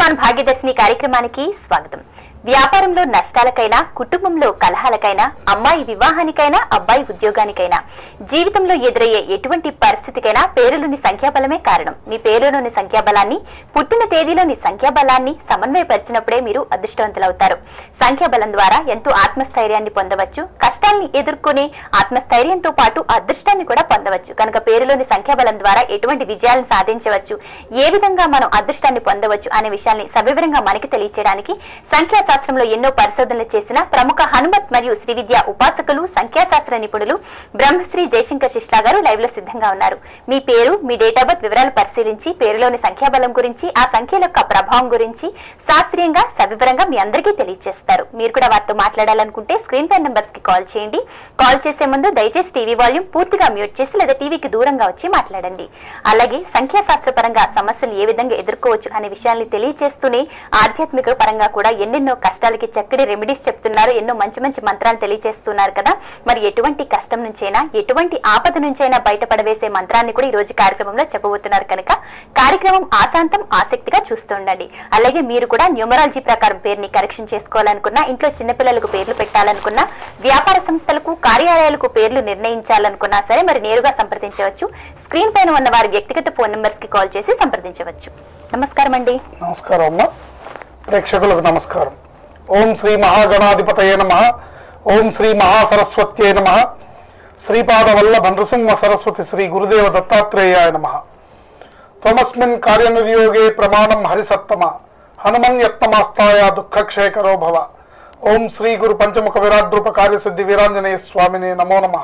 హనుమాన్ భాగ్యదర్శిని కార్యక్రమానికి స్వాగతం వ్యాపారంలో నష్టాలకైనా కుటుంబంలో కలహాలకైనా అమ్మాయి వివాహానికైనా అబ్బాయి ఉద్యోగానికైనా జీవితంలో ఎదురయ్యే ఎటువంటి పరిస్థితికైనా పేరులోని సంఖ్యాబలమే కారణం మీ పేరులోని సంఖ్యాబలాన్ని పుట్టిన తేదీలోని సంఖ్యాబలాన్ని సమన్వయపరిచినప్పుడే మీరు అదృష్టవంతులవుతారు సంఖ్యాబలం ద్వారా ఎంతో ఆత్మస్థైర్యాన్ని పొందవచ్చు కష్టాల్ని ఎదుర్కొనే ఆత్మస్థైర్యంతో పాటు అదృష్టాన్ని కూడా పొందవచ్చు కనుక పేరులోని సంఖ్యాబలం ద్వారా ఎటువంటి విజయాలను సాధించవచ్చు ఏ విధంగా మనం అదృష్టాన్ని పొందవచ్చు అనే విషయాన్ని సవివరంగా మనకి తెలియచేయడానికి సంఖ్యాశాస్త్రంలో ఎన్నో పరిశోధనలు చేసిన ప్రముఖ హనుమత్ మరియు శ్రీ విద్య ఉపాసకులు సంఖ్యాశాస్త్ర నిపుణులు బ్రహ్మశ్రీ జయశంకర్ శిష్లా గారు లైవ్ లో సిద్ధంగా ఉన్నారు మీ పేరు మీ డేట్ ఆఫ్ బర్త్ వివరాలు పరిశీలించి పేరులోని సంఖ్యాబలం గురించి ఆ సంఖ్యల యొక్క ప్రభావం గురించి శాస్త్రీయంగా సవివరంగా మీ అందరికీ తెలియజేస్తారు మీరు కూడా వారితో మాట్లాడాలనుకుంటే స్క్రీన్ పై నంబర్స్ కి కాల్ చేయండి కాల్ చేసే ముందు దయచేసి టీవీ వాల్యూమ్ పూర్తిగా మ్యూట్ చేసి లేదా టీవీకి దూరంగా వచ్చి మాట్లాడండి అలాగే సంఖ్యాశాస్త్ర పరంగా సమస్యలు ఏ విధంగా ఎదుర్కోవచ్చు అనే విషయాల్ని తెలియజేస్తూనే ఆధ్యాత్మిక పరంగా కూడా ఎన్నెన్నో కష్టాలకి చక్కటి రెమెడీస్ చెప్తున్నారు ఎన్నో మంచి మంచి మంత్రాలు తెలియజేస్తున్నారు కదా మరి ఎటువంటి కష్టం నుంచైనా ఎటువంటి ఆపద నుంచైనా బయటపడవేసే మంత్రాన్ని కూడా ఈ రోజు కార్యక్రమంలో చెప్పబోతున్నారు కనుక కార్యక్రమం ఆశాంతం ఆసక్తిగా చూస్తూ ఉండండి అలాగే మీరు కూడా న్యూమరాలజీ ప్రకారం పేరుని కరెక్షన్ చేసుకోవాలనుకున్నా ఇంట్లో చిన్నపిల్లలకు పేర్లు పెట్టాలనుకున్నా వ్యాపార సంస్థలకు కార్యాలయాలకు పేర్లు నిర్ణయించాలనుకున్నా సరే మరి నేరుగా సంప్రదించవచ్చు స్క్రీన్ పైన ఉన్న వారి వ్యక్తిగత ఫోన్ నంబర్స్ కి కాల్ చేసి సంప్రదించవచ్చు నమస్కారం అండి నమస్కారం అమ్మ ప్రేక్షకులకు నమస్కారం ఓం శ్రీ మహాగణాధిపతయే నమ ఓం శ్రీ మహాసరస్వత్యే నమ శ్రీపాద వల్లభ నృసింహ సరస్వతి శ్రీ గురుదేవ దత్తాత్రేయాయ నమ త్వమస్మిన్ కార్యనిర్యోగే ప్రమాణం హరిసత్తమ హనుమన్యత్తమాస్తాయ దుఃఖక్షేకరో భవ ఓం శ్రీ గురు పంచముఖ విరాడ్రూప కార్యసిద్ధి వీరాంజనేయ స్వామినే నమో నమః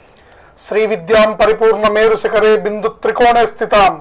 శ్రీ విద్యాం పరిపూర్ణ మేరు శిఖరే బిందు త్రికోణే స్థితాం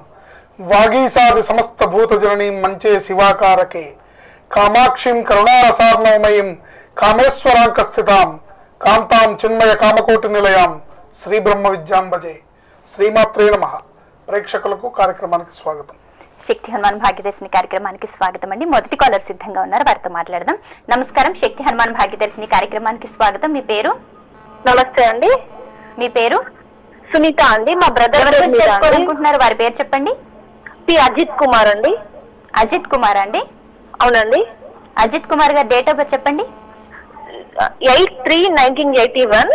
వాగీసాది సమస్త భూత జననీం మంచే శివాకారకే కామాక్షిం కరుణారసార్ణవమయీం కామేశ్వరాంక స్థితాం కాంతాం చిన్మయ కామకోటి నిలయాం శ్రీ బ్రహ్మ విద్యాం భజే శ్రీమాత్రే నమ ప్రేక్షకులకు కార్యక్రమానికి స్వాగతం శక్తి హనుమాన్ భాగ్యదర్శిని కార్యక్రమానికి స్వాగతం అండి మొదటి కాలర్ సిద్ధంగా ఉన్నారు వారితో మాట్లాడదాం నమస్కారం శక్తి హనుమాన్ భాగ్యదర్శిని కార్యక్రమానికి స్వాగతం మీ పేరు నమస్తే అండి మీ పేరు సునీత అండి మా బ్రదర్ ఎవరి పేరు గురించి మీద అండి. తెలుసుకోవాలనుకుంటున్నారు వారి పేరు చెప్పండి పి అజిత్ కుమార్ అండి అజిత్ కుమార్ అండి అవునండి అజిత్ కుమార్ గారి డేట్ ఆఫ్ బర్త్ చెప్పండి eight three nineteen eighty one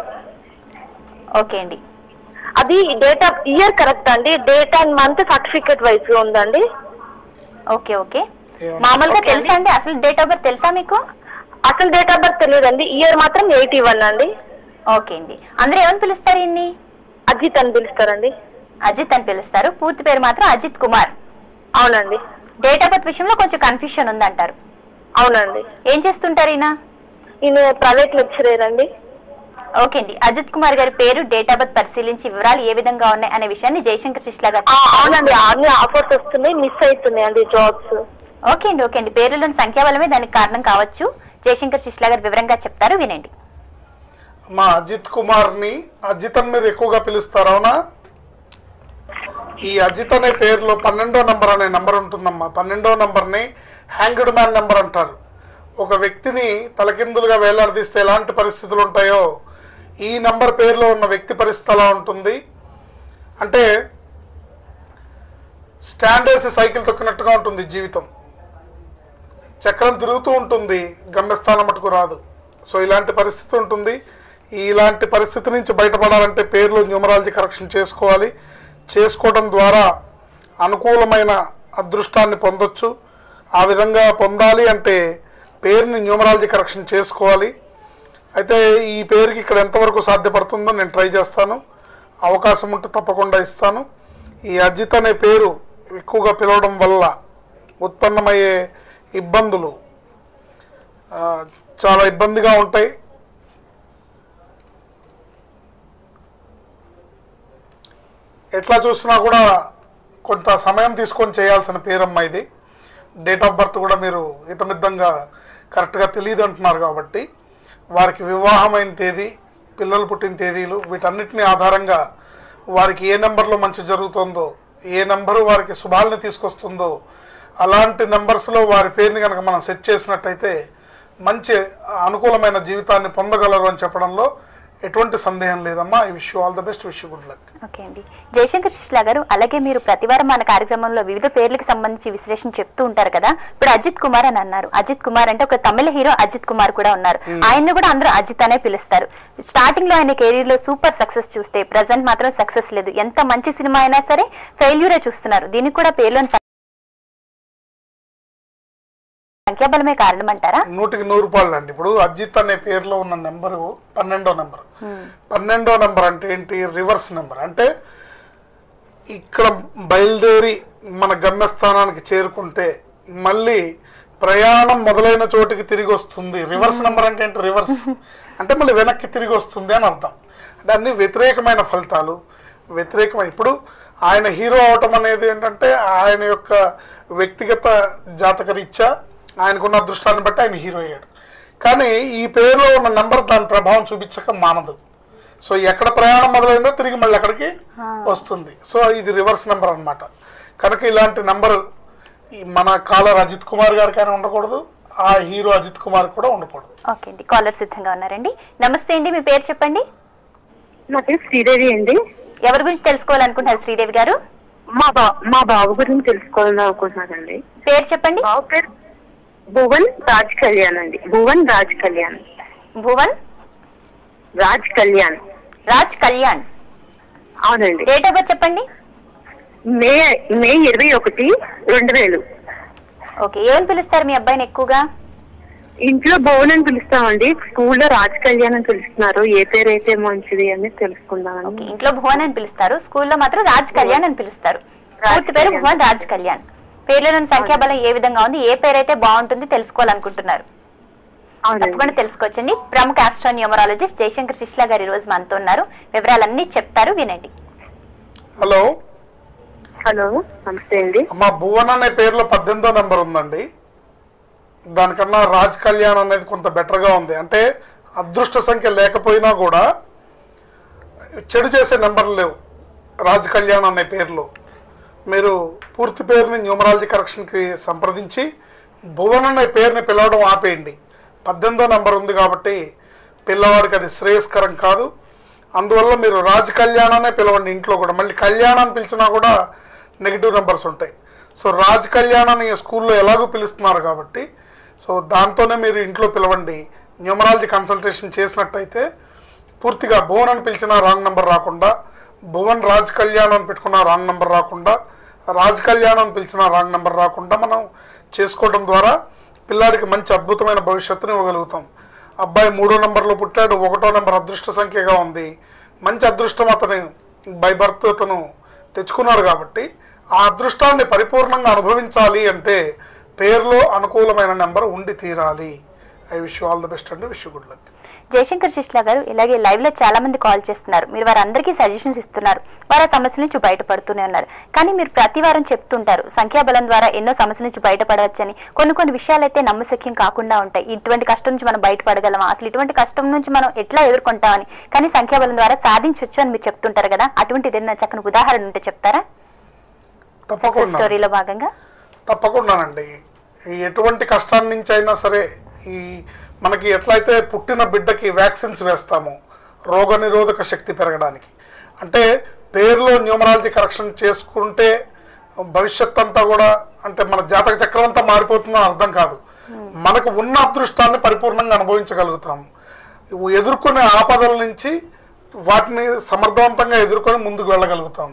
okay అండి అది డేట్ ఆఫ్ ఇయర్ కరెక్ట్ అండి date and month certificate wise ఉందండి ఓకే ఓకే ఏమన్నా? మామూలుగా ఓకే తెలుసా అండి అసలు డేట్ ఆఫ్ బర్త్ తెలుసా మీకు అసలు డేట్ ఆఫ్ బర్త్ తెలియదండి ఇయర్ మాత్రం ఎయిటీ వన్ అండి ఓకే అండి అందరూ ఏమని పిలుస్తారు ఇన్ని అజిత్ అని పిలుస్తారండి అజిత్ అని పిలుస్తారు పూర్తి పేరు మాత్రం అజిత్ కుమార్ అవునండి డేట్ ఆఫ్ బర్త్ విషయంలో కొంచెం కన్ఫ్యూషన్ ఉందంటారు అవునండి ఏం చేస్తుంటారు ఈయన ఈయన ప్రైవేట్ లెక్చరర్ అండి ఓకే అండి అజిత్ కుమార్ గారి పేరు డేట్ ఆఫ్ బర్త్ పరిశీలించి వివరాలు ఏ విధంగా ఉన్నాయి అనే విషయాన్ని జయశంకర్ శిష్లా గారు ఆ, అవునండి అన్ని ఆఫర్స్ వస్తున్నాయి మిస్ అవుతున్నాయి అండి జాబ్స్ ఓకే అండి ఓకే అండి పేరులోని సంఖ్యాబలమే దానికి కారణం కావచ్చు జయశంకర్ శిష్లా గారు వివరంగా చెప్తారు వినండి మా అజిత్ కుమార్ని అజిత్ అని మీరు ఎక్కువగా పిలుస్తారు అవునా ఈ అజిత్ అనే పేరులో పన్నెండో నంబర్ అనే నంబర్ ఉంటుందమ్మా పన్నెండో నంబర్ని హ్యాంగ్డ్ మ్యాన్ నంబర్ అంటారు ఒక వ్యక్తిని తలకిందులుగా వేలాడదీస్తే ఎలాంటి పరిస్థితులు ఉంటాయో ఈ నంబర్ పేరులో ఉన్న వ్యక్తి పరిస్థితి అలా ఉంటుంది అంటే స్టాండ్ వేసి సైకిల్ తొక్కినట్టుగా ఉంటుంది జీవితం చక్రం తిరుగుతూ ఉంటుంది గమ్యస్థానం మటుకు రాదు సో ఇలాంటి పరిస్థితి ఉంటుంది ఈ ఇలాంటి పరిస్థితి నుంచి బయటపడాలంటే పేర్లు న్యూమరాలజీ కరెక్షన్ చేసుకోవాలి చేసుకోవడం ద్వారా అనుకూలమైన అదృష్టాన్ని పొందొచ్చు ఆ విధంగా పొందాలి అంటే పేరుని న్యూమరాలజీ కరెక్షన్ చేసుకోవాలి అయితే ఈ పేరుకి ఇక్కడ ఎంతవరకు సాధ్యపడుతుందో నేను ట్రై చేస్తాను అవకాశం ఉంటే తప్పకుండా ఇస్తాను ఈ అజిత్ అనే పేరు ఎక్కువగా పిలవడం వల్ల ఉత్పన్నమయ్యే ఇబ్బందులు ఆ, చాలా ఇబ్బందిగా ఉంటాయి ఎట్లా చూసినా కూడా కొంత సమయం తీసుకొని చేయాల్సిన పేరమ్మ ఇది డేట్ ఆఫ్ బర్త్ కూడా మీరు హితమిద్దంగా కరెక్ట్గా తెలియదు అంటున్నారు కాబట్టి వారికి వివాహమైన తేదీ పిల్లలు పుట్టిన తేదీలు వీటన్నిటిని ఆధారంగా వారికి ఏ నెంబర్లో మంచి జరుగుతుందో ఏ నెంబరు వారికి శుభాలని తీసుకొస్తుందో అలాంటి నెంబర్స్లో వారి పేరుని కనుక మనం సెట్ చేసినట్టయితే మంచి అనుకూలమైన జీవితాన్ని పొందగలరు అని చెప్పడంలో ఎటువంటి సందేహం లేదమ్మా I wish all the best wish good luck okay అండి జయశంకర్ శిష్లా గారు అలాగే మీరు ప్రతివారం మన కార్యక్రమంలో వివిధ పేర్లకు సంబంధించి విశ్లేషణ చెప్తూ ఉంటారు కదా ఇప్పుడు అజిత్ కుమార్ అని అన్నారు అజిత్ కుమార్ అంటే ఒక తమిళ హీరో అజిత్ కుమార్ కూడా ఉన్నారు ఆయన్ని కూడా అందరూ అజిత్ అనే పిలుస్తారు స్టార్టింగ్ లో ఆయన కెరీర్ లో సూపర్ సక్సెస్ చూస్తే ప్రజెంట్ మాత్రం సక్సెస్ లేదు ఎంత మంచి సినిమా అయినా సరే ఫెయిల్యూరే చూస్తున్నారు దీనికి కూడా పేర్లోని సంఖ్యాబలమే కారణం అంటారా నూటికి నూరు రూపాయలు అండి ఇప్పుడు అజిత్ అనే పేరులో ఉన్న నెంబరు పన్నెండో నెంబర్ పన్నెండో నెంబర్ అంటే ఏంటి రివర్స్ నెంబర్ అంటే ఇక్కడ బయలుదేరి మన గమ్యస్థానానికి చేరుకుంటే మళ్ళీ ప్రయాణం మొదలైన చోటికి తిరిగి వస్తుంది రివర్స్ నెంబర్ అంటే ఏంటి రివర్స్ అంటే మళ్ళీ వెనక్కి తిరిగి వస్తుంది అని అర్థం అంటే అన్ని వ్యతిరేకమైన ఫలితాలు వ్యతిరేకమైన ఇప్పుడు ఆయన హీరో అవటం అనేది ఏంటంటే ఆయన యొక్క వ్యక్తిగత జాతక రీత్యా ఆయనకున్న అదృష్టాన్ని బట్టి ఆయన హీరో అయ్యాడు కానీ ఈ పేరులో ఉన్న నెంబర్ దాని ప్రభావం చూపించక మానదు సో ఎక్కడ ప్రయాణం మొదలైందో తిరిగి మళ్ళీ అక్కడికి వస్తుంది సో ఇది రివర్స్ నెంబర్ అన్నమాట కనుక ఇలాంటి నెంబర్ మన కాలర్ అజిత్ కుమార్ గారికైనా ఉండకూడదు ఆ హీరో అజిత్ కుమార్ కూడా ఉండకూడదు ఓకే అండి కాలర్ సిద్ధంగా ఉన్నారండి నమస్తే అండి మీ పేరు చెప్పండి నా పేరు శ్రీదేవి అండి ఎవరి గురించి తెలుసుకోవాలనుకుంటున్నారు శ్రీదేవి గారు మా బా మా బాబు గురించి తెలుసుకోవాలని అనుకుంటున్నానండి పేరు చెప్పండి బాబు పేరు భువన్ రాజ్ కళ్యాణ్ అండి భువన్ రాజ్ కళ్యాణ్ భువన్ రాజ్ కళ్యాణ్ రాజ్ కళ్యాణ్ అవునండి డేట్ ఆఫ్ బర్త్ చెప్పండి మే మే ఇరవై ఒకటి రెండు వేలు ఓకే ఏమని పిలుస్తారు మీ అబ్బాయిని ఎక్కువగా ఇంట్లో భువన్ అని పిలుస్తామండి స్కూల్లో రాజ్ కళ్యాణ్ అని పిలుస్తున్నారు ఏ పేరు అయితే మంచిది అని తెలుసుకుందామని ఓకే ఇంట్లో భువన్ అని పిలుస్తారు స్కూల్లో మాత్రం రాజ్ కళ్యాణ్ అని పిలుస్తారు రాజ్ పూర్తి పేరు కళ్యాణ్. భువన్ రాజ్ కళ్యాణ్ పేర్లోని సంఖ్యాబలం ఏ విధంగా ఉంది ఏ పేరు అయితే బాగుంటుంది తెలుసుకోవాలనుకుంటున్నారు అవునండి తప్పకుండా తెలుసుకోవచ్చండి ప్రముఖ ఆస్ట్రోన్యూమరాలజిస్ట్ జయశంకర్ శిష్లా గారు ఈ రోజు మనతో ఉన్నారు వివరాలన్నీ చెప్తారు వినండి హలో హలో నమస్తే అండి మా భువన్ అనే పేరులో పద్దెనిమిదో నెంబర్ ఉందండి దానికన్నా రాజ్ కళ్యాణ్ అనేది కొంత బెటర్గా ఉంది అంటే అదృష్ట సంఖ్య లేకపోయినా కూడా చెడు చేసే నెంబర్లు లేవు రాజ్ కళ్యాణ్ అనే పేరులో మీరు పూర్తి పేరుని న్యూమరాలజీ కరెక్షన్కి సంప్రదించి భువన్ అనే పేరుని పిలవడం ఆపేయండి పద్దెనిమిదో నెంబర్ ఉంది కాబట్టి పిల్లవాడికి అది శ్రేయస్కరం కాదు అందువల్ల మీరు రాజ్ కళ్యాణ్ అనే పిలవండి ఇంట్లో కూడా మళ్ళీ కళ్యాణ్ అని పిలిచినా కూడా నెగిటివ్ నెంబర్స్ ఉంటాయి సో రాజ్ కళ్యాణ్ అని స్కూల్లో ఎలాగో పిలుస్తున్నారు కాబట్టి సో దాంతోనే మీరు ఇంట్లో పిలవండి న్యూమరాలజీ కన్సల్టేషన్ చేసినట్టయితే పూర్తిగా భువన్ అని పిలిచిన రాంగ్ నెంబర్ రాకుండా భువన్ రాజ్ కళ్యాణ్ అని పెట్టుకున్న రాంగ్ నెంబర్ రాకుండా రాజ్ కళ్యాణ్ అని పిలిచిన రాంగ్ నెంబర్ రాకుండా మనం చేసుకోవడం ద్వారా పిల్లాడికి మంచి అద్భుతమైన భవిష్యత్తుని ఇవ్వగలుగుతాం అబ్బాయి మూడో నెంబర్లో పుట్టాడు ఒకటో నెంబర్ అదృష్ట సంఖ్యగా ఉంది మంచి అదృష్టం అతను బై బర్త్ అతను తెచ్చుకున్నాడు కాబట్టి ఆ అదృష్టాన్ని పరిపూర్ణంగా అనుభవించాలి అంటే పేరులో అనుకూలమైన నెంబర్ ఉండి తీరాలి I wish all the best అండి wish good luck Jayashankar Shishla గారు ఇలాగే లైవ్ లో చాలా మంది కాల్ చేస్తున్నారు మీరు వారందరికీ సజెషన్స్ ఇస్తున్నారు వారు ఆ సమస్యల నుంచి బయటపడుతూనే ఉన్నారు కానీ మీరు ప్రతి వారం చెప్తుంటారు సంఖ్యాబలం ద్వారా ఎన్నో సమస్యల నుంచి బయటపడవచ్చని కొన్ని కొన్ని విషయాలు అయితే నమ్మశక్యం కాకుండా ఉంటాయి ఇటువంటి కష్టం నుంచి మనం బయటపడగలమా అసలు ఇటువంటి కష్టం నుంచి మనం ఎట్లా ఎదుర్కొంటామని కానీ సంఖ్యాబలం ద్వారా సాధించవచ్చు అని మీరు చెప్తుంటారు కదా అటువంటిది ఏదైనా చక్కని ఉదాహరణ ఉంటే చెప్తారా సక్సెస్ తప్పకుండా స్టోరీలో భాగంగా తప్పకుండానండి ఈ ఎటువంటి కష్టాన్ని నుంచి అయినా సరే ఈ మనకి ఎట్లయితే పుట్టిన బిడ్డకి వ్యాక్సిన్స్ వేస్తామో రోగ నిరోధక శక్తి పెరగడానికి అంటే పేరులో న్యూమరాలజీ కరెక్షన్ చేసుకుంటే భవిష్యత్ అంతా కూడా అంటే మన జాతక చక్రం అంతా మారిపోతుందని అర్థం కాదు మనకు ఉన్న అదృష్టాన్ని పరిపూర్ణంగా అనుభవించగలుగుతాం ఎదుర్కొనే ఆపదల నుంచి వాటిని సమర్థవంతంగా ఎదుర్కొని ముందుకు వెళ్ళగలుగుతాం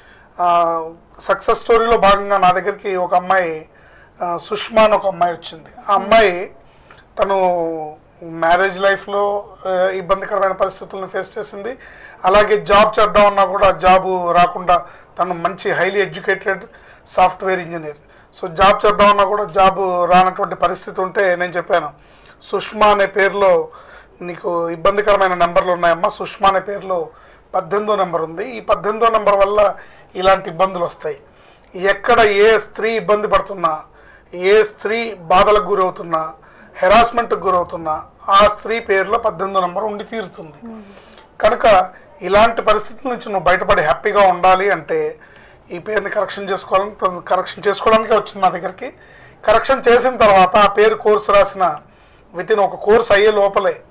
సక్సెస్ స్టోరీలో భాగంగా నా దగ్గరికి ఒక అమ్మాయి ఆ, సుష్మా అని ఒక అమ్మాయి వచ్చింది ఆ అమ్మాయి తను మ్యారేజ్ లైఫ్లో ఆ, ఇబ్బందికరమైన పరిస్థితులను ఫేస్ చేసింది అలాగే జాబ్ చేద్దామన్నా కూడా జాబ్ రాకుండా తను మంచి highly educated software engineer so job చేద్దామన్నా కూడా జాబ్ రానటువంటి పరిస్థితి ఉంటే నేను చెప్పాను సుష్మా అనే పేరులో నీకు ఇబ్బందికరమైన నెంబర్లు ఉన్నాయమ్మా సుష్మా అనే పేరులో పద్దెనిమిదో నెంబర్ ఉంది ఈ పద్దెనిమిదో నెంబర్ వల్ల ఇలాంటి ఇబ్బందులు వస్తాయి ఎక్కడ ఏ స్త్రీ ఇబ్బంది పడుతున్నా ఏ స్త్రీ బాధలకు గురవుతున్నా హెరాస్మెంట్కి గురవుతున్నా ఆ స్త్రీ పేరులో పద్దెనిమిదో నెంబర్ ఉండి తీరుతుంది కనుక ఇలాంటి పరిస్థితుల నుంచి నువ్వు బయటపడి హ్యాపీగా ఉండాలి అంటే ఈ పేరుని కరెక్షన్ చేసుకోవాలని తను కరెక్షన్ చేసుకోవడానికే వచ్చింది నా దగ్గరికి కరెక్షన్ చేసిన తర్వాత ఆ పేరు కోర్సు రాసిన విత్ ఇన్ ఒక కోర్స్ అయ్యే లోపలే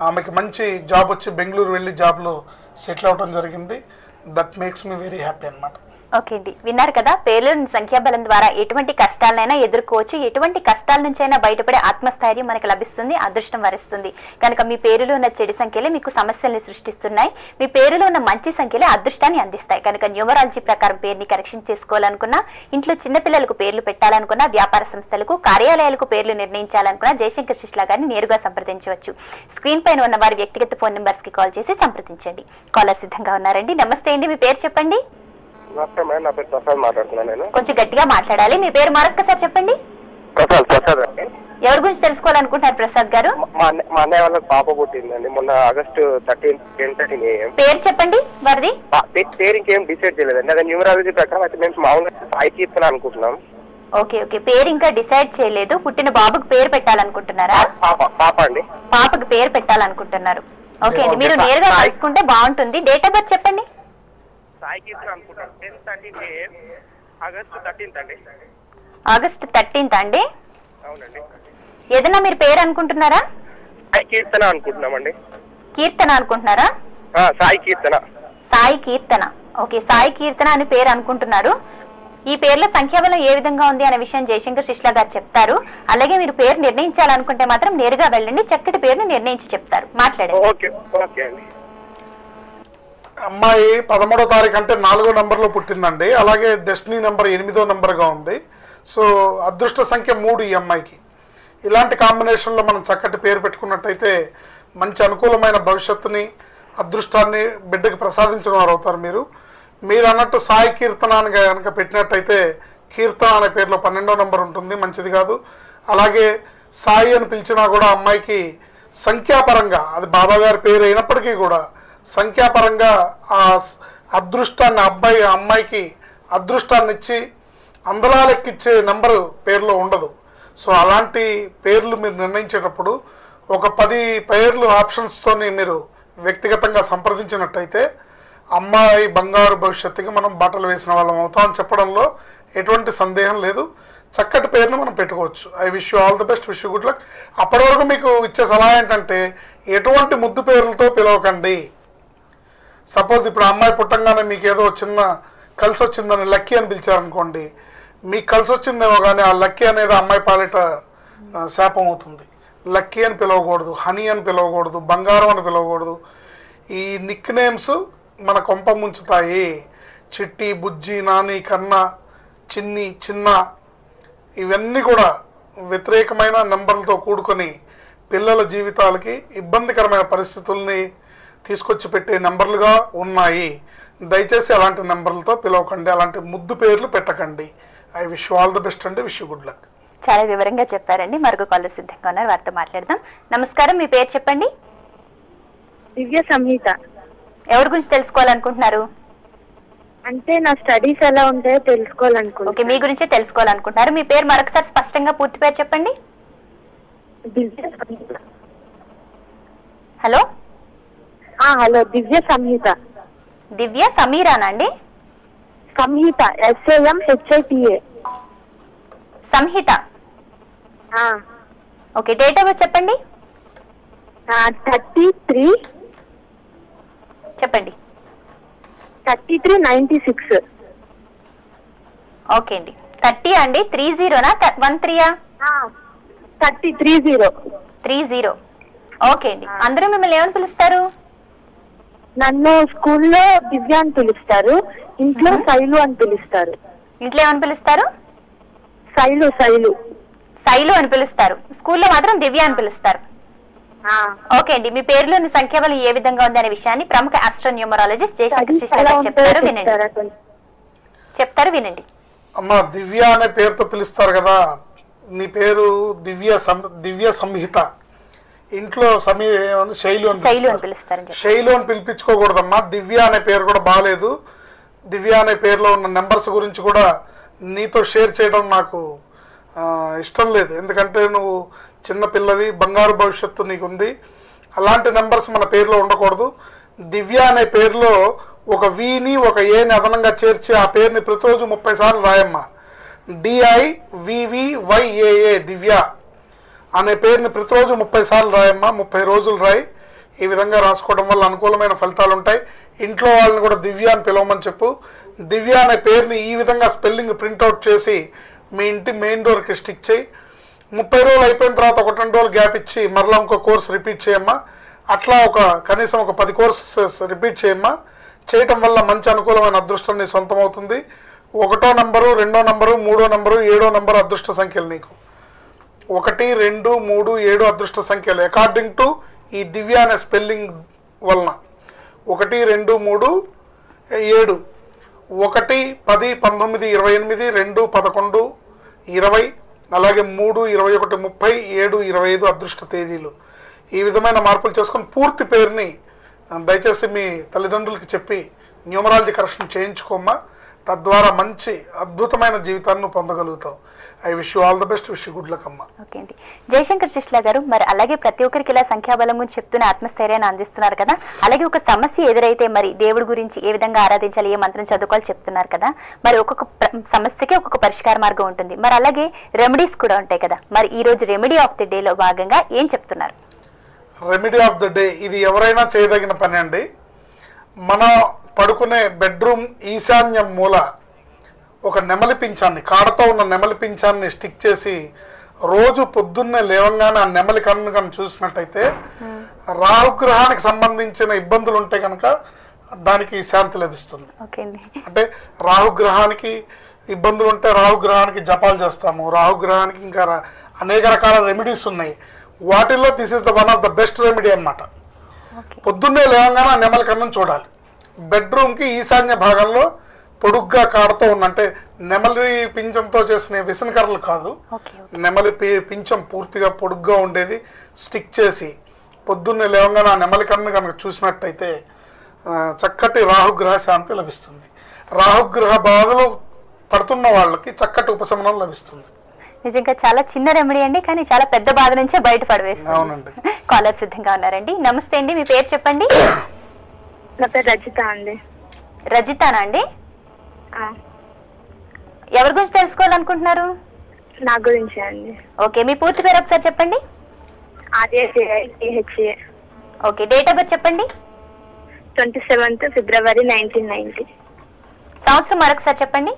ఆమెకి మంచి జాబ్ వచ్చి బెంగళూరు వెళ్ళి జాబ్లో సెటిల్ అవ్వడం జరిగింది that makes me very happy అన్నమాట ఓకే అండి విన్నారు కదా పేర్లోని సంఖ్యాబలం ద్వారా ఎటువంటి కష్టాలనైనా ఎదుర్కోవచ్చు ఎటువంటి కష్టాల నుంచైనా బయటపడే ఆత్మస్థైర్యం మనకు లభిస్తుంది అదృష్టం వరిస్తుంది కనుక మీ పేరులో ఉన్న చెడు సంఖ్యలే మీకు సమస్యల్ని సృష్టిస్తున్నాయి మీ పేరులో ఉన్న మంచి సంఖ్యలే అదృష్టాన్ని అందిస్తాయి కనుక న్యూమరాలజీ ప్రకారం పేరుని కరెక్షన్ చేసుకోవాలనుకున్నా ఇంట్లో చిన్నపిల్లలకు పేర్లు పెట్టాలనుకున్నా వ్యాపార సంస్థలకు కార్యాలయాలకు పేర్లు నిర్ణయించాలనుకున్నా జయశంకర్ శిష్లా గారిని నేరుగా సంప్రదించవచ్చు స్క్రీన్ పైన ఉన్న వారి వ్యక్తిగత ఫోన్ నెంబర్స్ కి కాల్ చేసి సంప్రదించండి కాలర్ సిద్ధంగా ఉన్నారండి నమస్తే అండి మీ పేరు చెప్పండి నమస్తే మేడం నా పేరు ప్రసాద్ మాట్లాడుతున్నాను నేను కొంచెం గట్టిగా మాట్లాడాలి మీ పేరు మరొక్కసారి చెప్పండి ప్రసాద్ ప్రసాద్ అండి ఎవరి గురించి తెలుసుకోవాలనుకుంటున్నారు ప్రసాద్ గారు మా- మా అన్న- మా అన్నయ్య వాళ్ళకి పాప పుట్టిందండి మొన్న August thirteen ten thirteen AM పేరు చెప్పండి వారిది పేరు ఇంకేం డిసైడ్ చేయలేదండి అదే న్యూమరాలజీ ప్రకారం అయితే మేము మామూలుగా సాయి కీర్తన అనుకుంటున్నాం ఓకే ఓకే పేరు ఇంకా డిసైడ్ చేయలేదు పుట్టిన బాబుకు పేరు పెట్టాలనుకుంటున్నారా పాప పాప అండి పాపకు పేరు పెట్టాలనుకుంటున్నారు ఓకే అండి ఓకే, మీరు సాయి- నేరుగా సాయి- కలుసుకుంటే బాగుంటుంది డేట్ ఆఫ్ బర్త్ చెప్పండి సాయి కీర్తన అనుకుంటాను ten thirteen AM August thirteenth అండి ఆగస్ట్ థర్టీన్త్ అండి అవునండి ఏదైనా మీరు పేరు అనుకుంటున్నారా సాయి కీర్తన అనుకుంటున్నామండి కీర్తన అనుకుంటున్నారా ఆ, సాయి కీర్తన సాయి కీర్తన ఓకే సాయి కీర్తన అని పేరు అనుకుంటున్నారు ఈ పేర్ల సంఖ్యాబలం ఏ విధంగా ఉంది అనే విషయం జయశంకర్ శిష్లా గారు చెప్తారు అలాగే మీరు పేరు నిర్ణయించాలనుకుంటే మాత్రం నేరుగా వెళ్ళండి చక్కటి పేరుని నిర్ణయించి చెప్తారు మాట్లాడండి ఓకే ఓకే అండి అమ్మాయి పదమూడో తారీఖు అంటే నాలుగో నెంబర్లో పుట్టిందండి అలాగే డెస్టినీ నెంబర్ ఎనిమిదో నెంబర్గా ఉంది సో అదృష్ట సంఖ్య మూడు ఈ అమ్మాయికి ఇలాంటి కాంబినేషన్లో మనం చక్కటి పేరు పెట్టుకున్నట్టయితే మంచి అనుకూలమైన భవిష్యత్తుని అదృష్టాన్ని బిడ్డకి ప్రసాదించిన వారు అవుతారు మీరు మీరు అన్నట్టు సాయి కీర్తన అని కనుక పెట్టినట్టయితే కీర్తన అనే పేరులో పన్నెండో నెంబర్ ఉంటుంది మంచిది కాదు అలాగే సాయి అని పిలిచినా కూడా అమ్మాయికి సంఖ్యాపరంగా అది బాబా గారి పేరు అయినప్పటికీ కూడా సంఖ్యాపరంగా ఆ స్- అదృష్టాన్ని అబ్బాయి ఆ అమ్మాయికి అదృష్టాన్ని ఇచ్చి అందలాలెక్కిచ్చే నెంబరు పేర్లో ఉండదు సో అలాంటి పేర్లు మీరు నిర్ణయించేటప్పుడు ఒక పది పేర్లు ఆప్షన్స్తోని మీరు వ్యక్తిగతంగా సంప్రదించినట్టయితే అమ్మాయి బంగారు భవిష్యత్తుకి మనం బట్టలు వేసిన వాళ్ళం అవుతాం అని చెప్పడంలో ఎటువంటి సందేహం లేదు చక్కటి పేరును మనం పెట్టుకోవచ్చు I wish you all the best wish you good luck అప్పటి వరకు మీకు ఇచ్చే సలహా ఏంటంటే ఎటువంటి ముద్దు పేర్లతో పిలవకండి సపోజ్ ఇప్పుడు ఆ అమ్మాయి పుట్టంగానే మీకు ఏదో చిన్న కలిసి వచ్చిందని లక్కీ అని పిలిచారనుకోండి మీకు కలిసి వచ్చిందేమో కానీ ఆ లక్కీ అనేది ఆ అమ్మాయి పాలిట ఆ, శాపం అవుతుంది లక్కీ అని పిలవకూడదు హనీ అని పిలవకూడదు బంగారం అని పిలవకూడదు ఈ నిక్ నేమ్స్ మన కొంప ముంచుతాయి చిట్టి బుజ్జి నాని కన్న చిన్ని చిన్న ఇవన్నీ కూడా వ్యతిరేకమైన నెంబర్లతో కూడుకొని పిల్లల జీవితాలకి ఇబ్బందికరమైన పరిస్థితుల్ని తీసుకొచ్చి పెట్టే నెంబర్లుగా ఉన్నాయి దయచేసి అలాంటి నెంబర్లతో పిలవకండి అలాంటి ముద్దు పేర్లు పెట్టకండి I wish all the best అండి విష్ గుడ్ లక్ చాలా వివరంగా చెప్పారండి మరొక కాలర్ సిద్ధంగా ఉన్నారు వారితో మాట్లాడదాం నమస్కారం మీ పేరు చెప్పండి దివ్య సంహిత ఎవరి గురించి తెలుసుకోవాలనుకుంటున్నారు అంటే నా స్టడీస్ ఎలా ఉంటాయో ఓకే తెలుసుకోవాలనుకుంటున్నా మీ గురించే తెలుసుకోవాలనుకుంటున్నారు మీ పేరు మరొకసారి స్పష్టంగా పూర్తి పేరు చెప్పండి దివ్య సంహిత హలో ఆ, హలో దివ్య సంహిత దివ్య సమీరానా అండి Samhitha S A M H I T A Samhitha okay date of birth చెప్పండి థర్టీ త్రీ చెప్పండి thirty three ninety six okay అండి థర్టీ అండి త్రీ జీరోనా వన్ త్రీయా thirty three zero three zero okay అండి అందరూ మిమ్మల్ని ఏమని పిలుస్తారు నన్ను స్కూల్లో దివ్య అని పిలుస్తారు ఇంట్లో శైలు అని పిలుస్తారు ఇంట్లో ఏమని పిలుస్తారు శైలు శైలు శైలు అని పిలుస్తారు స్కూల్లో మాత్రం దివ్య అని పిలుస్తారు ఆ. ఓకే అండి మీ పేరులోని సంఖ్యాబలం ఏ విధంగా ఉంది అనే విషయాన్ని ప్రముఖ ఆస్ట్రోన్యూమరాలజిస్ట్ జయశంకర్ స్టడీస్ శిష్లా ఎలా గారు ఉంటాయో చెప్తారు వినండి చెప్తారా కొంచెం? చెప్తారు వినండి అమ్మ దివ్య అనే పేరుతో పిలుస్తారు కదా నీ పేరు దివ్య సం దివ్య సంహిత ఇంట్లో సమీ ఏమని శైలు అని శైలు అని పిలుస్తారు. పిలుస్తారని చెప్పి శైలు అని పిలిపించుకోకూడదమ్మా దివ్య అనే పేరు కూడా బాగాలేదు దివ్య అనే పేరులో ఉన్న నెంబర్స్ గురించి కూడా నీతో షేర్ చేయడం నాకు ఆ, ఇష్టం లేదు ఎందుకంటే నువ్వు చిన్న పిల్లవి బంగారు భవిష్యత్తు నీకుంది అలాంటి నెంబర్స్ మన పేరులో ఉండకూడదు దివ్య అనే పేరులో ఒక విని ఒక ఏని అదనంగా చేర్చి ఆ పేరుని ప్రతిరోజు ముప్పై సార్లు రాయమ్మా డిఐ వివివైఏఏ దివ్య అనే పేరుని ప్రతిరోజు ముప్పై సార్లు రాయమ్మా ముప్పై రోజులు రాయి ఈ విధంగా రాసుకోవడం వల్ల అనుకూలమైన ఫలితాలు ఉంటాయి ఇంట్లో వాళ్ళని కూడా దివ్య అని పిలవమని చెప్పు దివ్య అనే పేరుని ఈ విధంగా స్పెల్లింగ్ ప్రింట్అవుట్ చేసి మీ ఇంటి మెయిన్ డోర్కి స్టిక్ చేయి ముప్పై రోజులు అయిపోయిన తర్వాత ఒక రెండు రోజులు గ్యాప్ ఇచ్చి మరలా ఇంకో కోర్స్ రిపీట్ చేయమ్మా అట్లా ఒక కనీసం ఒక పది కోర్సెస్ రిపీట్ చేయమ్మా చేయటం వల్ల మంచి అనుకూలమైన అదృష్టం నీ సొంతం అవుతుంది ఒకటో నంబరు రెండో నంబరు మూడో నంబరు ఏడో నంబరు అదృష్ట సంఖ్యలు నీకు ఒకటి రెండు మూడు ఏడు అదృష్ట సంఖ్యలు అకార్డింగ్ టు ఈ దివ్య అనే స్పెల్లింగ్ వలన ఒకటి రెండు మూడు ఏడు ఒకటి పది పంతొమ్మిది ఇరవై ఎనిమిది రెండు పదకొండు ఇరవై అలాగే మూడు ఇరవై ఒకటి ముప్పై ఏడు ఇరవై ఐదు అదృష్ట తేదీలు ఈ విధమైన మార్పులు చేసుకొని పూర్తి పేరుని ఆ, దయచేసి మీ తల్లిదండ్రులకి చెప్పి న్యూమరాలజీ కరెక్షన్ చేయించుకోమ్మా తద్వారా మంచి అద్భుతమైన జీవితాన్ని నువ్వు పొందగలుగుతావు I wish you all the best wish good luck అమ్మా ఓకే అండి జయశంకర్ శిష్ల గారు మరి అలాగే ప్రతి ఒక్కరికి ఇలా సంఖ్యాబలం గురించి చెప్తూనే ఆత్మస్థైర్యాన్ని అందిస్తున్నారు కదా అలాగే ఒక సమస్య ఎదురైతే మరి దేవుడి గురించి ఏ విధంగా ఆరాధించాలి ఏ మంత్రం చదువుకోవాలి చెప్తున్నారు కదా మరి ఒక్కొక్క ప్ర- సమస్యకి ఒక్కొక్క పరిష్కార మార్గం ఉంటుంది మరి అలాగే రెమెడీస్ కూడా ఉంటాయి కదా మరి ఈ రోజు రెమెడీ ఆఫ్ ది డేలో భాగంగా ఏం చెప్తున్నారు రెమెడీ ఆఫ్ ద డే ఇది ఎవరైనా చేయదగిన పని అండి మనం పడుకునే బెడ్రూమ్ ఈశాన్యం మూల ఒక నెమలి పింఛాన్ని కాడతో ఉన్న నెమలి పింఛాన్ని స్టిక్ చేసి రోజు పొద్దున్నే లేవంగానే ఆ నెమలి కన్ను కనుక చూసినట్టయితే రాహుగ్రహానికి సంబంధించిన ఇబ్బందులు ఉంటే కనుక దానికి శాంతి లభిస్తుంది ఓకే అండి అంటే రాహుగ్రహానికి ఇబ్బందులు ఉంటే రాహుగ్రహానికి జపాలు చేస్తాము రాహుగ్రహానికి ఇంకా రా- అనేక రకాల రెమెడీస్ ఉన్నాయి వాటిల్లో this is the one of the best remedy అన్నమాట ఓకే పొద్దున్నే లేవగానే ఆ నెమలి కన్నం చూడాలి బెడ్రూమ్కి ఈశాన్య భాగంలో పొడుగ్గా కాడుతూ ఉన్న అంటే నెమలి పింఛంతో చేసిన విసనకర్రలు కాదు ఓకే నెమలి పి- పింఛం పూర్తిగా పొడుగ్గా ఉండేది స్టిక్ చేసి పొద్దున్నే లేవగానే ఆ నెమలి కన్ను కనుక చూసినట్టయితే ఆ, చక్కటి రాహుగ్రహ శాంతి లభిస్తుంది రాహుగ్రహ బాధలు పడుతున్న వాళ్ళకి చక్కటి ఉపశమనం లభిస్తుంది నిజంగా చాలా చిన్న రెమెడీ అండి కానీ చాలా పెద్ద బాధ నుంచే బయట పడవేస్తుంది అవునండి. కాలర్ సిద్ధంగా ఉన్నారండి నమస్తే అండి మీ పేరు చెప్పండి నా పేరు రజిత అండి రజితానా అండి ఆ, ఎవరి గురించి తెలుసుకోవాలనుకుంటున్నారు నా గురించి అండి ఓకే మీ పూర్తి పేరు ఒకసారి చెప్పండి R A J I T H A okay date of birth చెప్పండి ట్వంటీ సెవెంత్ ఫిబ్రవరి నైన్టీన్ నైన్టీ సంవత్సరం మరొకసారి చెప్పండి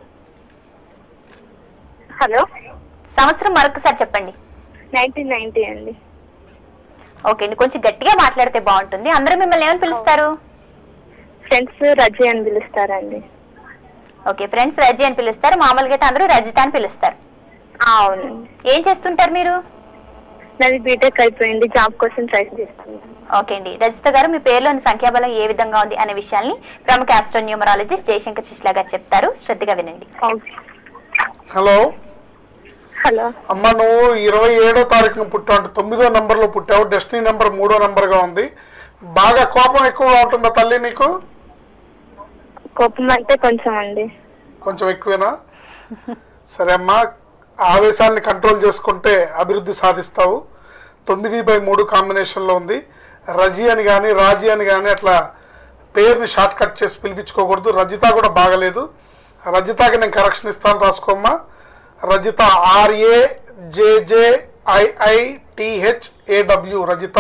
హలో సంవత్సరం మరొకసారి చెప్పండి నైన్టీన్ నైన్టీ అండి ఓకే అండి కొంచెం గట్టిగా మాట్లాడితే బాగుంటుంది అందరూ మిమ్మల్ని ఏమని పిలుస్తారు ఫ్రెండ్స్ రజీ అని పిలుస్తారండి ఓకే ఫ్రెండ్స్ రజీ అని పిలుస్తారు మామూలుగా అయితే అందరూ రజిత అని పిలుస్తారు ఆ, అవునండి ఏం చేస్తుంటారు మీరు నాది బీటెక్ అయిపోయింది జాబ్ కోసం ట్రై చేస్తున్నాను ఓకే అండి రజిత గారు మీ పేరులోని సంఖ్యాబలం ఏ విధంగా ఉంది అనే విషయాల్ని ప్రముఖ ఆస్ట్రోన్యూమరాలజిస్ట్ జయశంకర్ శిష్లా గారు చెప్తారు శ్రద్ధగా వినండి ఓకే హలో హలో అమ్మ నువ్వు ఇరవై ఏడో తారీఖున పుట్టావు అంటే తొమ్మిదో నెంబర్లో పుట్టావు డెస్టినీ నెంబర్ మూడో నెంబర్గా ఉంది బాగా కోపం ఎక్కువగా ఉంటుందా తల్లి నీకు కోపం అంటే కొంచెం అండి కొంచెం ఎక్కువేనా సరే అమ్మా ఆవేశాన్ని కంట్రోల్ చేసుకుంటే అభివృద్ధి సాధిస్తావు తొమ్మిది బై మూడు కాంబినేషన్లో ఉంది రజీ అని కానీ రాజీ అని కానీ అట్లా పేరుని షార్ట్ కట్ చేసి పిలిపించుకోకూడదు రజిత కూడా బాగలేదు రజితకి నేను కరెక్షన్ ఇస్తాను రాసుకోమ్మా Rajitha R A J J I I T H A W Rajitha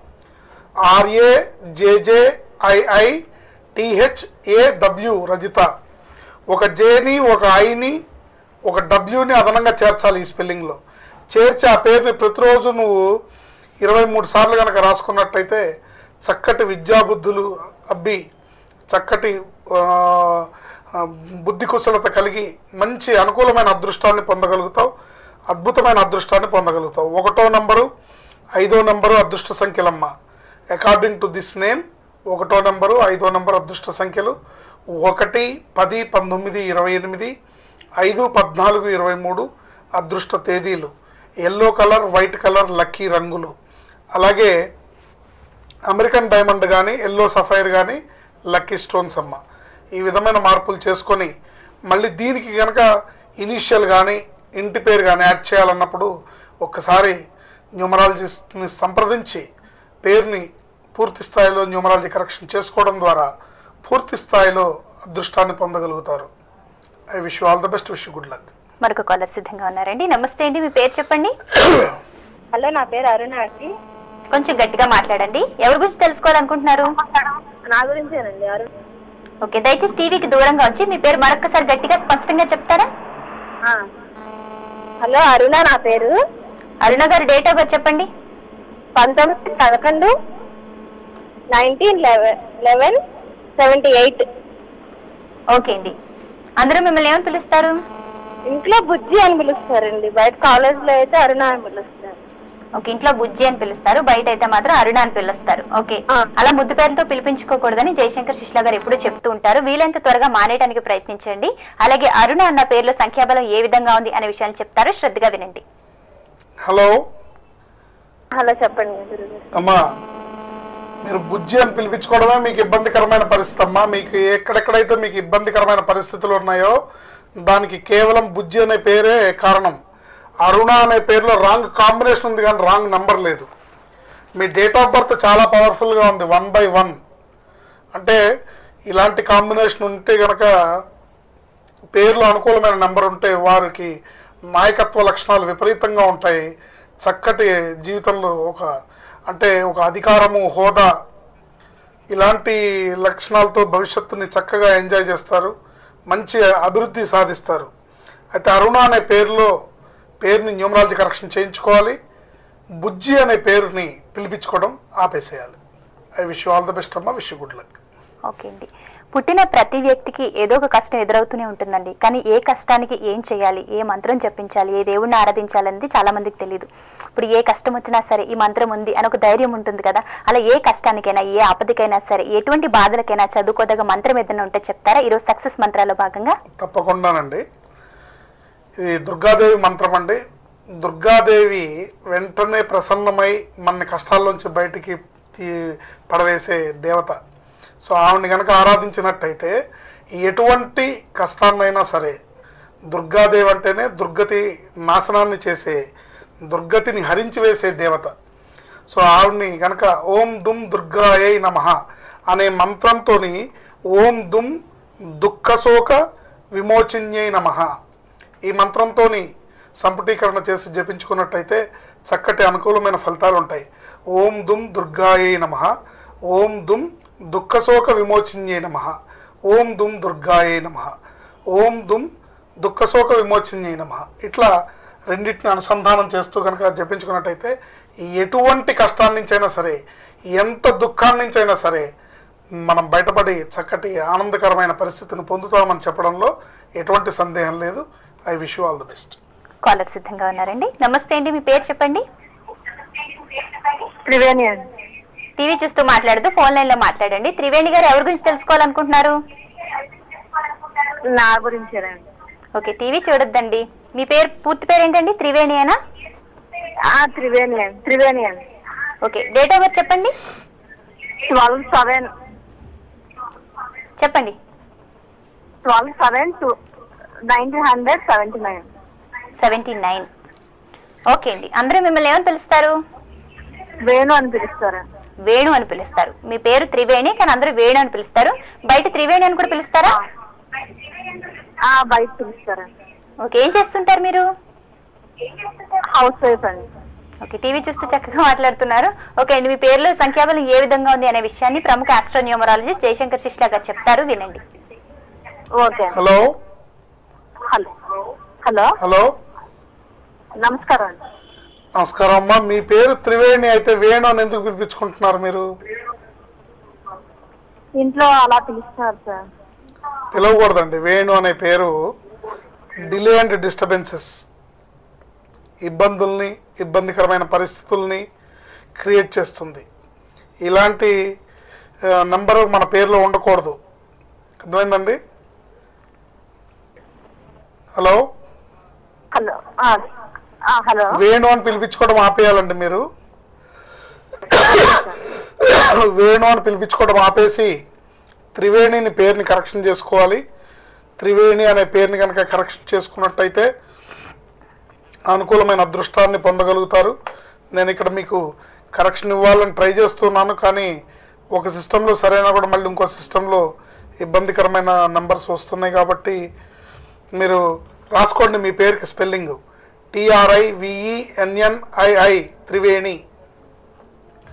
R A J J I I T H A W Rajitha ఒక జేని ఒక ఐని ఒక డబ్ల్యూని అదనంగా చేర్చాలి ఈ స్పెల్లింగ్లో చేర్చి ఆ పేరుని ప్రతిరోజు నువ్వు ఇరవై మూడు సార్లు కనుక రాసుకున్నట్టయితే చక్కటి విద్యాబుద్ధులు అబ్బి చక్కటి ఆ, ఆ, బుద్ధి కుశలత కలిగి మంచి అనుకూలమైన అదృష్టాన్ని పొందగలుగుతావు అద్భుతమైన అదృష్టాన్ని పొందగలుగుతావు ఒకటో నంబరు ఐదో నంబరు అదృష్ట సంఖ్యలమ్మ అకార్డింగ్ టు దిస్ నేమ్ ఒకటో నంబరు ఐదో నంబరు అదృష్ట సంఖ్యలు ఒకటి పది పంతొమ్మిది ఇరవై ఎనిమిది ఐదు పద్నాలుగు ఇరవై మూడు అదృష్ట తేదీలు yellow colour white colour lucky రంగులు అలాగే అమెరికన్ డైమండ్ కానీ ఎల్లో సఫైర్ కానీ లక్కీ స్టోన్స్ అమ్మ ఈ విధమైన మార్పులు చేసుకొని మళ్ళీ దీనికి కనుక ఇనీషియల్ కానీ ఇంటి పేరు కానీ యాడ్ చేయాలన్నప్పుడు ఒక్కసారి న్యూమరాలజిస్ట్ని సంప్రదించి పేరుని పూర్తి స్థాయిలో న్యూమరాలజీ కరెక్షన్ చేసుకోవడం ద్వారా పూర్తి స్థాయిలో అదృష్టాన్ని పొందగలుగుతారు I wish all the best wish good luck మరొక కాలర్ సిద్ధంగా ఉన్నారండి నమస్తే అండి మీ పేరు చెప్పండి హలో నా పేరు అరుణ అండి కొంచెం గట్టిగా మాట్లాడండి ఎవరి గురించి తెలుసుకోవాలనుకుంటున్నారు నా గురించేనండి అరుణ్ ఓకే దయచేసి టీవీకి దూరంగా వచ్చి మీ పేరు మరొకసారి గట్టిగా స్పష్టంగా చెప్తారా ఆ. హలో అరుణ నా పేరు అరుణ గారు డేట్ ఆఫ్ బర్త్ చెప్పండి పంతొమ్మిది పదకొండు nineteen eleven eleven seventy eight okay అండి అందరూ మిమ్మల్ని ఏమని పిలుస్తారు ఇంట్లో బుజ్జి అని పిలుస్తారండి బయట కాలేజ్ లో అయితే అరుణ అని పిలుస్తారు ఓకే ఇంట్లో బుజ్జి అని పిలుస్తారు బయట అయితే మాత్రం అరుణ అని పిలుస్తారు ఓకే ఆ. అలా ముద్దు పేరుతో పిలిపించుకోకూడదని జయశంకర్ శిష్ల గారు ఎప్పుడూ చెప్తూ ఉంటారు వీలైనంత త్వరగా మానేయడానికి ప్రయత్నించండి అలాగే అరుణ అన్న పేర్లో సంఖ్యాబలం ఏ విధంగా ఉంది అనే విషయాన్ని చెప్తారు శ్రద్ధగా వినండి హలో హలో చెప్పండి గురుగారు అమ్మా మీరు బుజ్జి అని పిలిపించుకోవడమే మీకు ఇబ్బందికరమైన పరిస్థితి అమ్మా మీకు ఎక్కడెక్కడైతే మీకు ఇబ్బందికరమైన పరిస్థితులు ఉన్నాయో దానికి కేవలం బుజ్జి అనే పేరే కారణం అరుణ అనే పేరులో రాంగ్ కాంబినేషన్ ఉంది కానీ రాంగ్ నంబర్ లేదు మీ డేట్ ఆఫ్ బర్త్ చాలా పవర్ఫుల్గా ఉంది వన్ బై వన్ అంటే ఇలాంటి కాంబినేషన్ ఉంటే గనక పేర్లు అనుకూలమైన నెంబర్ ఉంటే వారికి నాయకత్వ లక్షణాలు విపరీతంగా ఉంటాయి చక్కటి జీవితంలో ఒక అంటే ఒక అధికారము హోదా ఇలాంటి లక్షణాలతో భవిష్యత్తుని చక్కగా ఎంజాయ్ చేస్తారు మంచి అభివృద్ధి సాధిస్తారు అయితే అరుణ అనే పేరులో పేరుని న్యూమరాలజీ కరెక్షన్ చేయించుకోవాలి బుజ్జి అనే పేరుని పిలిపించుకోవడం ఆపేసేయాలి I wish all the best అమ్మ విష్ గుడ్ లక్ ఓకే అండి పుట్టిన ప్రతి వ్యక్తికి ఏదో ఒక కష్టం ఎదురవుతూనే ఉంటుందండి కానీ ఏ కష్టానికి ఏం చేయాలి ఏ మంత్రం జపించాలి ఏ దేవుణ్ణి ఆరాధించాలనేది చాలా మందికి తెలియదు ఇప్పుడు ఏ కష్టం వచ్చినా సరే ఈ మంత్రం ఉంది అని ఒక ధైర్యం ఉంటుంది కదా అలా ఏ కష్టానికైనా ఏ ఆపదకైనా సరే ఎటువంటి బాధలకైనా చదువుకోదగ మంత్రం ఏదైనా ఉంటే చెప్తారా ఈరోజు సక్సెస్ మంత్రాల్లో భాగంగా తప్పకుండానండి ఇది దుర్గాదేవి మంత్రం అండి దుర్గాదేవి వెంటనే ప్రసన్నమై మన కష్టాల్లోంచి బయటికి తీ- పడవేసే దేవత సో ఆవిడని కనుక ఆరాధించినట్టయితే ఎటువంటి కష్టాన్నైనా సరే దుర్గాదేవి అంటేనే దుర్గతి నాశనాన్ని చేసే దుర్గతిని హరించి వేసే దేవత సో ఆవిడ్ని కనుక ఓం దుమ్ దుర్గాయై నమ అనే మంత్రంతో ఓం దుమ్ దుఃఖశోక విమోచిన్యై నమ ఈ మంత్రంతో సంపుటీకరణ చేసి జపించుకున్నట్టయితే చక్కటి అనుకూలమైన ఫలితాలు ఉంటాయి ఓం దుమ్ దుర్గాయై నమ ఓం దుమ్ దుఃఖశోక విమోచిన్యై నమ ఓం దుమ్ దుర్గాయై నమ ఓం దుమ్ దుఃఖశోక విమోచన్యై నమ ఇట్లా రెండింటిని అనుసంధానం చేస్తూ కనుక జపించుకున్నట్టయితే ఎటువంటి కష్టాల నుంచైనా సరే ఎంత దుఃఖాన్ని నుంచైనా సరే మనం బయటపడి చక్కటి ఆనందకరమైన పరిస్థితిని పొందుతామని చెప్పడంలో ఎటువంటి సందేహం లేదు I wish you all the best caller సిద్ధంగా ఉన్నారండి నమస్తే అండి మీ పేరు చెప్పండి త్రివేణి అండి టీవీ చూస్తూ మాట్లాడదు ఫోన్ లైన్ లో మాట్లాడండి త్రివేణి గారు ఎవరి గురించి తెలుసుకోవాలనుకుంటున్నారు నా గురించేనండి ఓకే టీవీ చూడొద్దండి మీ పేరు పూర్తి పేరు ఏంటండి త్రివేణి అయినా ఆ త్రివేణి అండి త్రివేణి అండి ఓకే డేట్ ఆఫ్ బర్త్ చెప్పండి ట్వెల్వ్ సెవెన్ చెప్పండి twelve seven two nineteen hundred seventy nine seventy nine okay అండి అందరూ మిమ్మల్ని ఏమని పిలుస్తారు వేణు అని పిలుస్తారండి వేణు అని పిలుస్తారు మీ పేరు త్రివేణి కానీ అందరూ వేణు అని పిలుస్తారు బయట త్రివేణి అని కూడా పిలుస్తారా ఆ బయట పిలుస్తారండి ఓకే ఏం చేస్తుంటారు మీరు హౌస్ వైఫ్ అండి ఓకే టీవీ చూస్తూ చక్కగా మాట్లాడుతున్నారు ఓకే అండి మీ పేర్లో సంఖ్యాబలం ఏ విధంగా ఉంది అనే విషయాన్ని ప్రముఖ ఆస్ట్రోన్యూమరాలజిస్ట్ జయశంకర్ శిష్లా గారు చెప్తారు వినండి ఓకే అండి హలో హలో హలో హలో నమస్కారం అండి నమస్కారం అమ్మా మీ పేరు త్రివేణి అయితే వేణు అని ఎందుకు పిలిపించుకుంటున్నారు మీరు ఇంట్లో అలా పిలుస్తున్నారు సార్ పిలవకూడదండి వేణు అనే పేరు డిలే అండ్ డిస్టర్బెన్సెస్ ఇబ్బందుల్ని ఇబ్బందికరమైన పరిస్థితుల్ని క్రియేట్ చేస్తుంది ఇలాంటి నంబర్ మన పేరులో ఉండకూడదు అర్థమైందండి హలో హలో ఆ, ఆ, హలో వేణు అని పిలిపించుకోవడం ఆపేయాలండి మీరు వేణు అని పిలిపించుకోవడం ఆపేసి త్రివేణిని పేరుని కరెక్షన్ చేసుకోవాలి త్రివేణి అనే పేరుని కనుక కరెక్షన్ చేసుకున్నట్టయితే అనుకూలమైన అదృష్టాన్ని పొందగలుగుతారు నేను ఇక్కడ మీకు కరెక్షన్ ఇవ్వాలని ట్రై చేస్తున్నాను కానీ ఒక సిస్టంలో సరైన కూడా మళ్ళీ ఇంకో సిస్టంలో ఇబ్బందికరమైన నంబర్స్ వస్తున్నాయి కాబట్టి మీరు రాసుకోండి మీ పేరుకి spelling T R I V E N N I I Triveni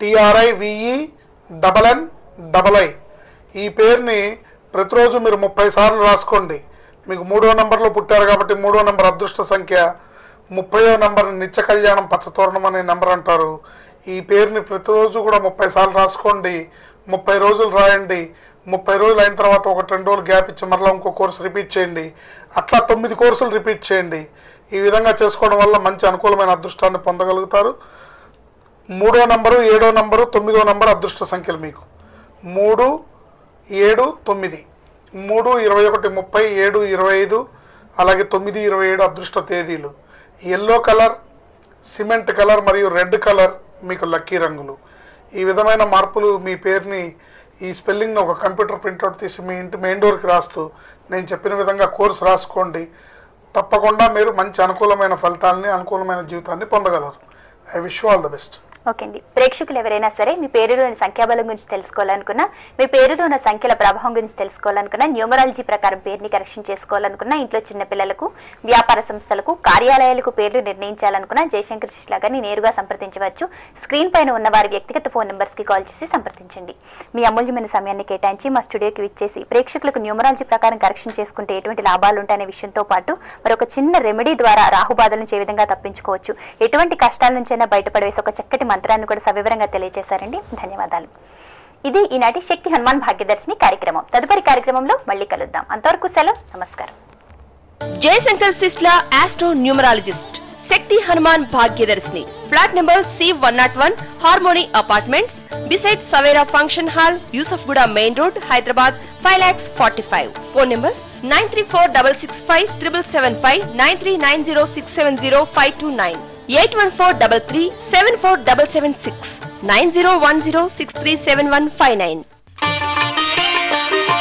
T R I V E double N double I ఈ పేరుని ప్రతిరోజు మీరు ముప్పై సార్లు రాసుకోండి మీకు మూడో నెంబర్లో పుట్టారు కాబట్టి మూడో నెంబర్ అదృష్ట సంఖ్య ముప్పయో నెంబర్ నిత్య కళ్యాణం పచ్చతోరణం అనే నెంబర్ అంటారు ఈ పేరుని ప్రతిరోజు కూడా ముప్పై సార్లు రాసుకోండి ముప్పై రోజులు రాయండి ముప్పై రోజులు అయిన తర్వాత ఒకటి రెండు రోజులు గ్యాప్ ఇచ్చి మరలా ఇంకో కోర్సు రిపీట్ చేయండి అట్లా తొమ్మిది కోర్సులు రిపీట్ చేయండి ఈ విధంగా చేసుకోవడం వల్ల మంచి అనుకూలమైన అదృష్టాన్ని పొందగలుగుతారు మూడో నంబరు ఏడో నంబరు తొమ్మిదో నంబరు అదృష్ట సంఖ్యలు మీకు మూడు ఏడు తొమ్మిది మూడు ఇరవై ఒకటి ముప్పై ఏడు ఇరవై ఐదు అలాగే తొమ్మిది ఇరవై ఏడు అదృష్ట తేదీలు ఎల్లో కలర్ సిమెంట్ కలర్ మరియు రెడ్ కలర్ మీకు లక్కీ రంగులు ఈ విధమైన మార్పులు మీ పేరుని ఈ స్పెల్లింగ్ని ఒక కంప్యూటర్ ప్రింట్అవుట్ తీసి మీ ఇంటి మెయిన్ డోర్కి రాస్తూ నేను చెప్పిన విధంగా కోర్సు రాసుకోండి తప్పకుండా మీరు మంచి అనుకూలమైన ఫలితాలని అనుకూలమైన జీవితాన్ని పొందగలరు I wish all the best okay అండి ప్రేక్షకులు ఎవరైనా సరే మీ పేరులోని సంఖ్యాబలం గురించి తెలుసుకోవాలనుకున్నా మీ పేరులో ఉన్న సంఖ్యల ప్రభావం గురించి తెలుసుకోవాలనుకున్నా న్యూమరాలజీ ప్రకారం పేరుని కరెక్షన్ చేసుకోవాలనుకున్నా ఇంట్లో చిన్న పిల్లలకు వ్యాపార సంస్థలకు కార్యాలయాలకు పేర్లు నిర్ణయించాలనుకున్నా జయశంకర్ శిష్లా గారిని నేరుగా సంప్రదించవచ్చు స్క్రీన్ పైన ఉన్న వారి వ్యక్తిగత ఫోన్ నెంబర్స్ కి కాల్ చేసి సంప్రదించండి మీ అమూల్యమైన సమయాన్ని కేటాయించి మా స్టూడియోకి విచ్చేసి ప్రేక్షకులకు న్యూమరాలజీ ప్రకారం కరెక్షన్ చేసుకుంటే ఎటువంటి లాభాలు ఉంటాయనే విషయంతో పాటు మరొక చిన్న రెమెడీ ద్వారా రాహుబాధల నుంచి ఏ విధంగా తప్పించుకోవచ్చు ఎటువంటి కష్టాల నుంచైనా బయటపడవేసి ఒక చక్కటి మంత్రాన్ని కూడా సవివరంగా తెలియజేశారండి ధన్యవాదాలు ఇది ఈనాటి శక్తి హనుమాన్ భాగ్యదర్శిని కార్యక్రమం తదుపరి కార్యక్రమంలో మళ్ళీ కలుద్దాం అంతవరకు సెలవు నమస్కారం Jayashankar Sisla astro numerologist Shakti Hanuman Bhagyadarshini flat number C one naught one harmony apartments beside Savera function hall Yousufguda main road Hyderabad five lakhs forty five phone numbers nine three four double six five triple seven five nine three nine zero six seven zero five two nine eight one four double three seven four double seven six nine zero one zero six three seven one five nine